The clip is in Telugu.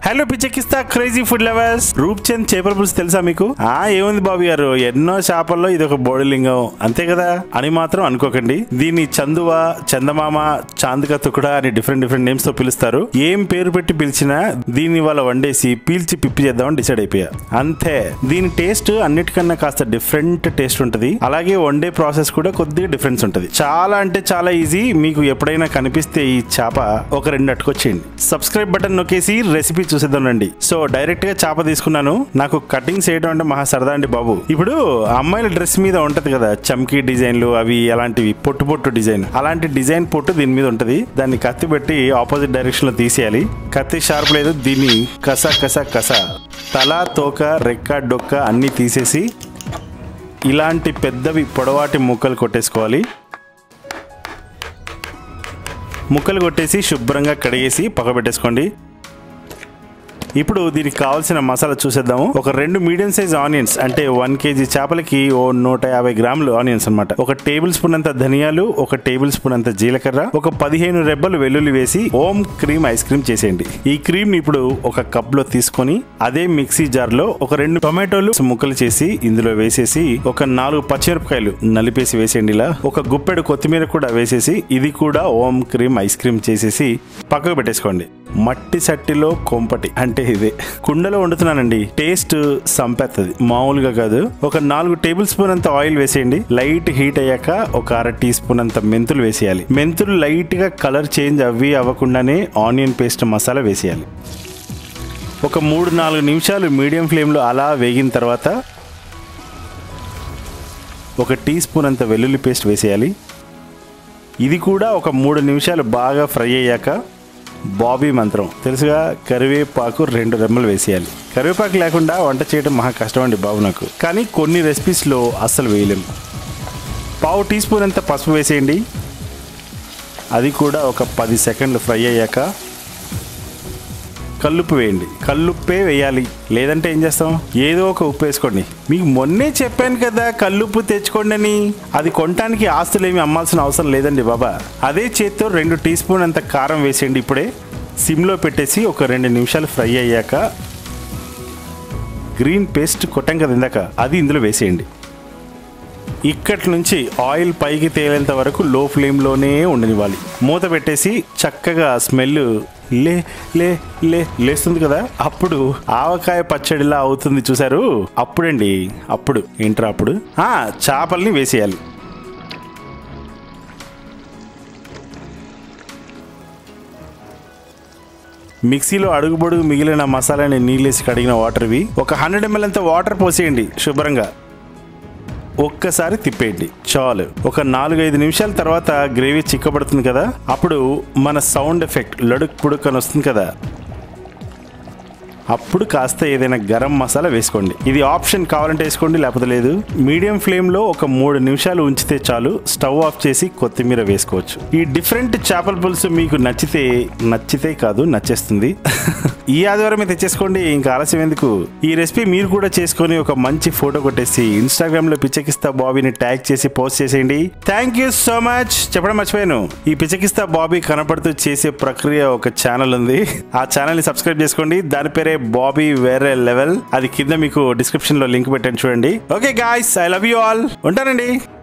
హలో పిచ్చెక్కిస్తా crazy food lovers Roop Chand చేపల పులుసు తెలుసా మీకు ఆ ఏముంది బాబు గారు ఎన్నో చేపల్లో ఇది ఒక బోడిలింగం అంతే కదా అని మాత్రం అనుకోకండి దీన్ని చందువ చందమామ చాందిక తుకుడ అని డిఫరెంట్ డిఫరెంట్ నేమ్స్ తో పిలుస్తారు ఏం పేరు పెట్టి పిలిచినా దీన్ని వాళ్ళ వండేసి పీల్చి పిప్పి చేద్దామని డిసైడ్ అయిపోయా అంతే దీని టేస్ట్ అన్నిటికన్నా కాస్త డిఫరెంట్ టేస్ట్ ఉంటది అలాగే వండే ప్రాసెస్ కూడా కొద్దిగా డిఫరెన్స్ ఉంటది చాలా అంటే చాలా ఈజీ మీకు ఎప్పుడైనా కనిపిస్తే ఈ చేప ఒక రెండు అట్టుకొచ్చేయండి సబ్స్క్రైబ్ బటన్ నొక్కేసి రెసిపీ చూసేద్దామండి సో డైరెక్ట్ గా చేప తీసుకున్నాను నాకు కటింగ్ చేయడం అంటే మహా సరదా అండి బాబు ఇప్పుడు అమ్మాయిల డ్రెస్ మీద ఉంటది కదా చమ్కీ డిజైన్లు అవి అలాంటివి పొట్టు పొట్టు డిజైన్ అలాంటి డిజైన్ పొట్టు దీని మీద ఉంటది దాన్ని కత్తి పెట్టి ఆపోజిట్ డైరెక్షన్ లో తీసేయాలి కత్తి షార్ప్ లేదు దీన్ని కస కస కస తల తోక రెక్క డొక్క అన్ని తీసేసి ఇలాంటి పెద్దవి పొడవాటి ముక్కలు కొట్టేసుకోవాలి ముక్కలు కొట్టేసి శుభ్రంగా కడిగేసి పక్క పెట్టేసుకోండి ఇప్పుడు దీనికి కావాల్సిన మసాలా చూసేద్దాము ఒక రెండు మీడియం సైజ్ ఆనియన్స్ అంటే వన్ కేజీ చేపలకి ఓ నూట యాభై గ్రాములు ఆనియన్స్ అన్నమాట ఒక టేబుల్ స్పూన్ అంత ధనియాలు ఒక టేబుల్ స్పూన్ అంత జీలకర్ర ఒక పదిహేను రెబ్బలు వెల్లుల్లి వేసి ఓం క్రీమ్ ఐస్ క్రీమ్ చేసేయండి ఈ క్రీమ్ ని ఇప్పుడు ఒక కప్ లో తీసుకొని అదే మిక్సీ జార్ లో ఒక రెండు టొమాటోలు ముక్కలు చేసి ఇందులో వేసేసి ఒక నాలుగు పచ్చిమిరపకాయలు నలిపేసి వేసేయండి ఇలా ఒక గుప్పెడు కొత్తిమీర కూడా వేసేసి ఇది కూడా ఓం క్రీమ్ ఐస్ క్రీమ్ చేసేసి పక్కకు పెట్టేసుకోండి మట్టి సట్టిలో కొంపటి అంటే ఇదే కుండలో వండుతున్నానండి టేస్ట్ సంపెత్తది మామూలుగా కాదు ఒక నాలుగు టేబుల్ స్పూన్ అంత ఆయిల్ వేసేయండి లైట్ హీట్ అయ్యాక ఒక అర టీ స్పూన్ అంత మెంతులు వేసేయాలి మెంతులు లైట్ గా కలర్ చేంజ్ అవ్వి అవ్వకుండానే ఆనియన్ పేస్ట్ మసాలా వేసేయాలి ఒక మూడు నాలుగు నిమిషాలు మీడియం ఫ్లేమ్లో అలా వేగిన తర్వాత ఒక టీ స్పూన్ అంత వెల్లుల్లి పేస్ట్ వేసేయాలి ఇది కూడా ఒక మూడు నిమిషాలు బాగా ఫ్రై అయ్యాక బాబీ మంత్రం తెలుసుగా కరివేపాకు రెండు రెమ్మలు వేసేయాలి కరివేపాకు లేకుండా వంట చేయడం మహా కష్టం అండి బాబు నాకు కానీ కొన్ని రెసిపీస్లో అస్సలు వేయలేము పావు టీ స్పూన్ అంత పసుపు వేసేయండి అది కూడా ఒక పది సెకండ్లు ఫ్రై అయ్యాక కల్లుప్పు వేయండి కల్లుప్పే వేయాలి లేదంటే ఏం చేస్తాం ఏదో ఒక ఉప్పు వేసుకోండి మీకు మొన్నే చెప్పాను కదా కల్లుప్పు తెచ్చుకోండి అని అది కొనటానికి ఆస్తులు ఏమి అమ్మాల్సిన అవసరం లేదండి బాబా అదే చేత్తో రెండు టీ స్పూన్ అంత కారం వేసేయండి ఇప్పుడే సిమ్లో పెట్టేసి ఒక రెండు నిమిషాలు ఫ్రై అయ్యాక గ్రీన్ పేస్ట్ కొట్టాం కదా ఇందాక అది ఇందులో వేసేయండి ఇక్కడి నుంచి ఆయిల్ పైకి తేలేంత వరకు లో ఫ్లేమ్లోనే ఉండనివ్వాలి మూత పెట్టేసి చక్కగా స్మెల్ లే లే లే లేస్తుంది కదా అప్పుడు ఆవకాయ పచ్చడిలా అవుతుంది చూసారు అప్పుడండి అప్పుడు ఏంట్రా అప్పుడు ఆ చేపల్ని వేసేయాలి మిక్సీలో అడుగు పొడుగు మిగిలిన మసాలాని నీళ్ళేసి కడిగిన వాటర్వి ఒక హండ్రెడ్ ఎంఎల్ అంత వాటర్ పోసేయండి శుభ్రంగా ఒక్కసారి తిప్పేయండి చాలు ఒక నాలుగైదు నిమిషాల తర్వాత గ్రేవీ చిక్కబడుతుంది కదా అప్పుడు మన సౌండ్ ఎఫెక్ట్ లడుక్ పుడుక్ అని వస్తుంది కదా అప్పుడు కాస్త ఏదైనా గరం మసాలా వేసుకోండి ఇది ఆప్షన్ కావాలంటే వేసుకోండి లేకపోతే లేదు మీడియం ఫ్లేమ్లో ఒక మూడు నిమిషాలు ఉంచితే చాలు స్టవ్ ఆఫ్ చేసి కొత్తిమీర వేసుకోవచ్చు ఈ డిఫరెంట్ చేపల పులుసు మీకు నచ్చితే నచ్చితే కాదు నచ్చేస్తుంది ఈ ఆదివారం తెచ్చేసుకోండి ఇంకా ఆలస్యం ఎందుకు ఈ రెసిపీ మీరు కూడా చేసుకొని ఒక మంచి ఫోటో కొట్టేసి ఇన్స్టాగ్రామ్ లో పిచ్చకిస్తా బాబీని ట్యాగ్ చేసి పోస్ట్ చేసేయండి థ్యాంక్ యూ సో మచ్ చెప్పడం మర్చిపోయాను ఈ పిచ్చకిస్తా బాబీ కనపడుతూ చేసే ప్రక్రియ ఒక ఛానల్ ఉంది ఆ ఛానల్ ని సబ్స్క్రైబ్ చేసుకోండి దాని పేరే బాబీ వేరే లెవెల్ అది కింద మీకు డిస్క్రిప్షన్ లో లింక్ పెట్టాను చూడండి okay guys I love you all ఉంటానండి